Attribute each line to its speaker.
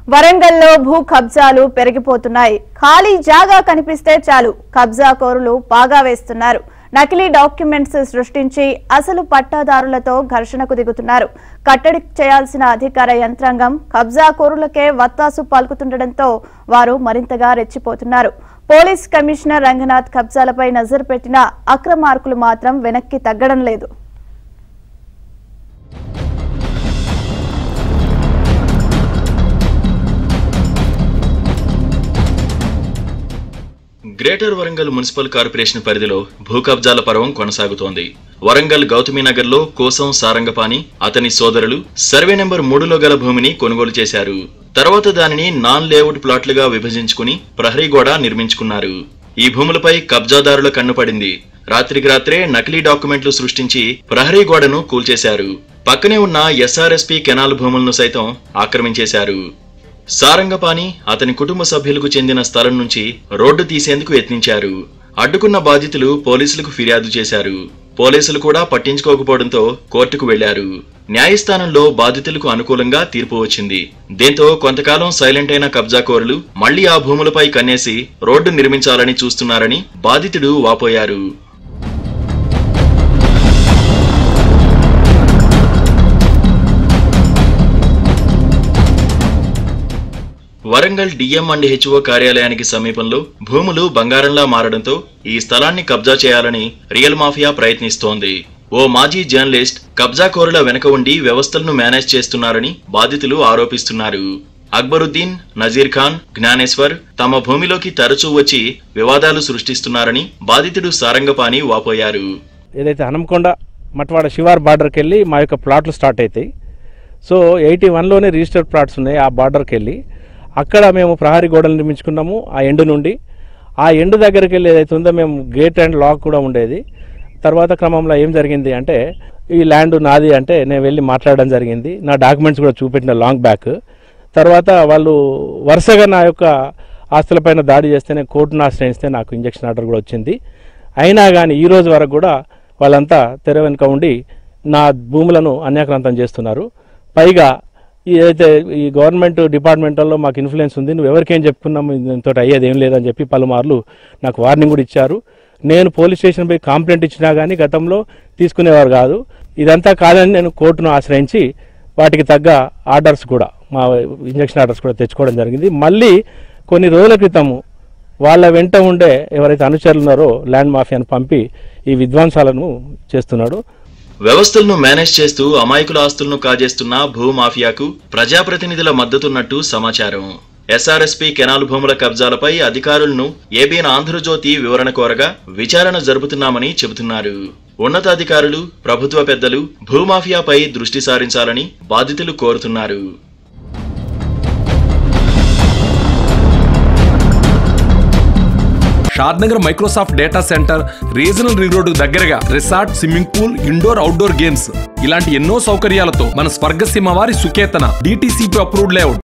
Speaker 1: వరంగల్లో భూ కబ్జాలు పెరిగిపోతున్నాయి ఖాళీ జాగా కనిపిస్తే చాలు కబ్జా కోరులు బాగా వేస్తున్నారు నకిలీ డాక్యుమెంట్స్ సృష్టించి అసలు పట్టాదారులతో ఘర్షణకు దిగుతున్నారు కట్టడి చేయాల్సిన అధికార యంత్రాంగం కబ్జా కోరులకే వత్తాసు పలుకుతుండటంతో వారు మరింతగా రెచ్చిపోతున్నారు పోలీస్ కమిషనర్ రంగనాథ్ కబ్జాలపై నజరు పెట్టిన అక్రమార్కులు మాత్రం వెనక్కి తగ్గడం లేదు
Speaker 2: గ్రేటర్ వరంగల్ మున్సిపల్ కార్పొరేషన్ పరిధిలో భూ కబ్జాల పర్వం కొనసాగుతోంది వరంగల్ గౌతమినగర్లో కోసం సారంగపాణి అతని సోదరులు సర్వే నెంబర్ మూడులో గల భూమిని కొనుగోలు చేశారు తర్వాత దానిని నాన్ లేఅవుట్ ప్లాట్లుగా విభజించుకుని ప్రహరీ గోడ నిర్మించుకున్నారు ఈ భూములపై కబ్జాదారుల కన్నుపడింది రాత్రికి రాత్రే నకిలీ డాక్యుమెంట్లు సృష్టించి ప్రహరీ గోడను కూల్చేశారు పక్కనే ఉన్న ఎస్ఆర్ఎస్పీ కెనాల్ భూములను సైతం ఆక్రమించేశారు సారంగపాణి అతని కుటుంబ సభ్యులకు చెందిన స్థలం నుంచి రోడ్డు తీసేందుకు యత్నించారు అడ్డుకున్న బాధితులు పోలీసులకు ఫిర్యాదు చేశారు పోలీసులు కూడా పట్టించుకోకపోవడంతో కోర్టుకు వెళ్లారు న్యాయస్థానంలో బాధితులకు అనుకూలంగా తీర్పు వచ్చింది దీంతో కొంతకాలం సైలెంట్ అయిన కబ్జాకోరులు మళ్లీ ఆ భూములపై కన్నేసి రోడ్డు నిర్మించాలని చూస్తున్నారని బాధితుడు వాపోయారు వరంగల్ డిఎం అండ్ హెచ్ఓ కార్యాలయానికి సమీపంలో భూములు బంగారంలా మారడంతో ఈ స్థలాన్ని కబ్జా చేయాలని రియల్ మాఫియా ప్రయత్నిస్తోంది ఓ మాజీ జర్నలిస్ట్ కబ్జాకోరుల వెనక ఉండి వ్యవస్థలను మేనేజ్ చేస్తున్నారని బాధితులు ఆరోపిస్తున్నారు అక్బరుద్దీన్ నజీర్ ఖాన్ జ్ఞానేశ్వర్ తమ భూమిలోకి తరచూ వచ్చి వివాదాలు సృష్టిస్తున్నారని బాధితుడు సారంగపాణి వాపోయారు
Speaker 3: ఏదైతే హనంకొండ మట్వాడ శివార్ బార్డర్కి వెళ్ళి మా యొక్క ప్లాట్లు స్టార్ట్ అవుతాయి సో ఎయిటీ వన్లోనే రిజిస్టర్డ్ ప్లాట్స్ ఉన్నాయి ఆ బార్డర్కి వెళ్ళి అక్కడ మేము ప్రహరీ గోడలు నిర్మించుకున్నాము ఆ ఎండు నుండి ఆ ఎండు దగ్గరికి వెళ్ళి ఏదైతే ఉందో మేము గేట్ అండ్ లాక్ కూడా ఉండేది తర్వాత క్రమంలో ఏం జరిగింది అంటే ఈ ల్యాండ్ నాది అంటే నేను వెళ్ళి మాట్లాడడం జరిగింది నా డాక్యుమెంట్స్ కూడా చూపెట్టిన లాంగ్ బ్యాక్ తర్వాత వాళ్ళు వరుసగా నా యొక్క ఆస్తులపైన దాడి చేస్తే నేను కోర్టును ఆశ్రయిస్తే నాకు ఇంజక్షన్ ఆర్డర్ కూడా వచ్చింది అయినా కానీ ఈ రోజు వరకు కూడా వాళ్ళంతా తెర వెనుక ఉండి నా భూములను అన్యాక్రాంతం చేస్తున్నారు పైగా ఈ ఏదైతే ఈ గవర్నమెంట్ డిపార్ట్మెంట్లో మాకు ఇన్ఫ్లుయెన్స్ ఉంది నువ్వు ఎవరికేం చెప్పుకున్నాము దీంతో అయ్యేది ఏం లేదని చెప్పి పలుమార్లు నాకు వార్నింగ్ కూడా ఇచ్చారు నేను పోలీస్ స్టేషన్ పోయి కంప్లైంట్ ఇచ్చినా కానీ గతంలో తీసుకునేవారు కాదు ఇదంతా కాదని నేను కోర్టును ఆశ్రయించి వాటికి తగ్గ ఆర్డర్స్ కూడా మా ఇంజక్షన్ ఆర్డర్స్ కూడా తెచ్చుకోవడం జరిగింది మళ్ళీ కొన్ని రోజుల క్రితము వాళ్ళ వెంట ఉండే ఎవరైతే అనుచరులు ఉన్నారో ల్యాండ్ మాఫియాను పంపి ఈ విధ్వంసాలను చేస్తున్నాడు
Speaker 2: వ్యవస్థలను మేనేజ్ చేస్తూ అమాయకుల ఆస్తులను కాజేస్తున్న భూ మాఫియాకు ప్రజాప్రతినిధుల మద్దతున్నట్టు సమాచారం ఎస్ఆర్ఎస్పీ కెనాల్ భూముల కబ్జాలపై అధికారులను ఏబీఎన్ ఆంధ్రజ్యోతి వివరణ కోరగా విచారణ జరుపుతున్నామని చెబుతున్నారు ఉన్నతాధికారులు ప్రభుత్వ పెద్దలు భూమాఫియాపై దృష్టి సారించాలని బాధితులు కోరుతున్నారు
Speaker 4: Shadnagar Microsoft data centre regional ring road దగ్గరగా resort swimming pool indoor outdoor games ఇలాంటి ఎన్నో సౌకర్యాలతో మన స్వర్గసీమ వారి సుకేతన డిటిసిపి అప్రూవ్డ్ లేఅవుట్